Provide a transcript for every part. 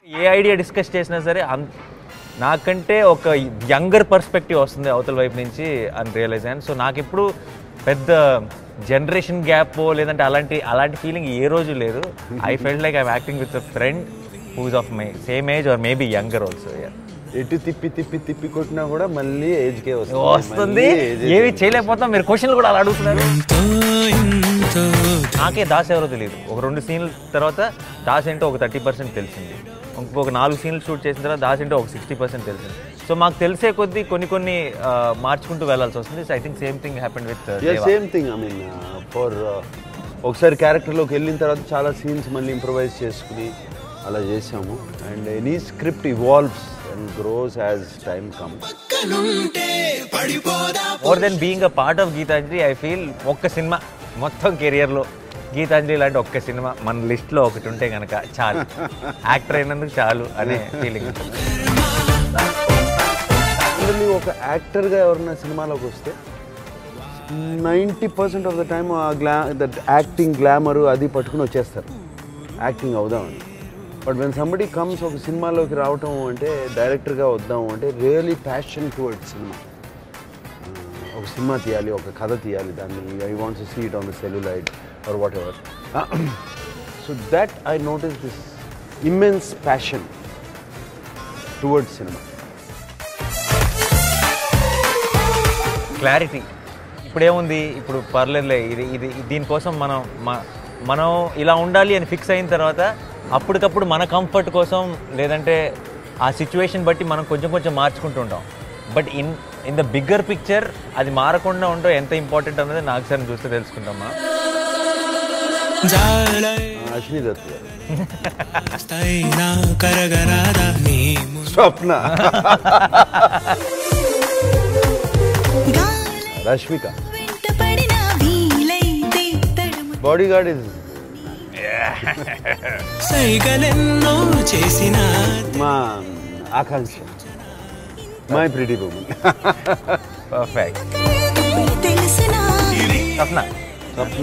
ఏ idea discuss చేసినా సరే అన్ నాకంటే ఒక యంగర్ పర్స్పెక్టివ్ వస్తుంది అవతల వైపు నుంచి అని రియలైజ్ అయ్యాను సో నాకు ఇప్పుడు పెద్ద జనరేషన్ గ్యాప్ లేదంటే అలాంటి అలాంటి ఫీలింగ్ ఏ రోజు లేదు I felt like I'm acting with a friend whose of my same age or maybe younger also ఎటు తిప్పి తిప్పి తిప్పి కొట్టినా కూడా మళ్ళీ ఏజ్కే వస్తుంది వస్తుంది మళ్ళీ age ఏ ఏమి change. చేయలేకపోతాం మీరు క్వశ్చన్లు కూడా అలా అడుగుతున్నారు నాకే దాస్ ఎవరో తెలియదు ఒక రెండు సీన్ల తర్వాత దాస్ ఏంటో ఒక థర్టీ పర్సెంట్ తెలిసింది ఇంకొక నాలుగు సీన్లు షూట్ చేసిన తర్వాత దాస్ ఏంటో ఒక సిక్స్టీ పర్సెంట్ తెలిసింది సో మాకు తెలిసే కొద్దీ కొన్ని కొన్ని ఆ, మార్చుకుంటూ వెళ్ళాల్సి వస్తుంది so I think same thing happened with same thing I mean for ఒకసారి క్యారెక్టర్లోకి వెళ్ళిన తర్వాత చాలా సీన్స్ మళ్ళీ ఇంప్రొవైజ్ చేసుకుని అలా చేసాము and any script evolves and grows as time come more than being a part of Gitanjali I feel ఒక్క సినిమా మొత్తం కెరియర్లో గీతాంజలి లాంటి ఒక్క సినిమా మన లిస్ట్లో ఒకటి ఉంటే కనుక చాలు యాక్టర్ అయినందుకు చాలు అనే ఫీలింగ్ ఉంటుంది అందులో ఒక యాక్టర్గా ఎవరైనా సినిమాలోకి వస్తే ninety percent of the time ఆ గ్లా దట్ యాక్టింగ్ గ్లామర్ అది పట్టుకుని వచ్చేస్తారు యాక్టింగ్ అవుదామని బట్ వెన్ సంబడి కమ్స్ ఒక సినిమాలోకి రావటం అంటే డైరెక్టర్గా వద్దాము అంటే రియలీ ప్యాషన్ టువర్డ్స్ సినిమా ఒక సినిమా తీయాలి ఒక కథ తీయాలి దాన్ని I wants see it on the celluloid or whatever so that I notice this immense passion towards cinema clarity ఇప్పుడు ఏముంది ఇప్పుడు పర్లేదులే ఇది ఇది దీనికోసం మనం మ- మనం ఇలా ఉండాలి అని ఫిక్స్ అయిన తర్వాత అప్పటికప్పుడు మన కంఫర్ట్ కోసం లేదంటే ఆ సిచ్యువేషన్ బట్టి మనం కొంచెం కొంచెం మార్చుకుంటూ ఉంటాం but in in the bigger picture అది మారకుండా ఉండడం ఎంత ఇంపార్టెంట్ అన్నది నాకు సార్ చూస్తే తెలుసుకుంటామా అశ్విని దత్ గారు స్థైనా కరగరాదా నీ స్వప్న రష్మిక వెంటపడిన వీలైతే తడుము బాడీ గార్డ్ ఇస్ సైగలెన్నో చేసిన మా ఆకాంక్ష మై ప్రిటీ బొమ్మ పర్ఫెక్ట్ తెలిసిన స్వప్న స్వప్న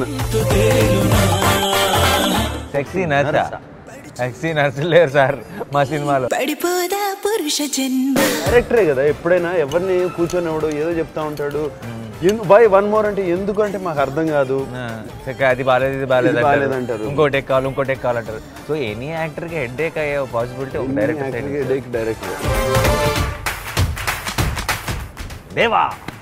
సెక్సీ నర్సా సెక్సీ నర్స్ లేరు సార్ మా సినిమాలో పడిపోదా పురుష జన్మ డైరెక్టరే కదా ఎప్పుడైనా ఎవరిని కూర్చొని ఎవడో ఏదో చెప్తా ఉంటాడు బై వన్ మోర్ అంటే ఎందుకు అంటే మాకు అర్థం కాదు ఆ, చక్కగా అది బాగాలేదు ఇది బాగాలేదు ఇది అంటారు. బాగాలేదంటారు. ఇంకోటి ఎక్కాలి ఇంకోటి ఎక్కాలంటారు సో ఎనీ యాక్టర్కి హెడ్ ఏక్ అయ్యే పాసిబిలిటీ ఒక డైరెక్టర్ సైడ్ డైరెక్టర్ దేవా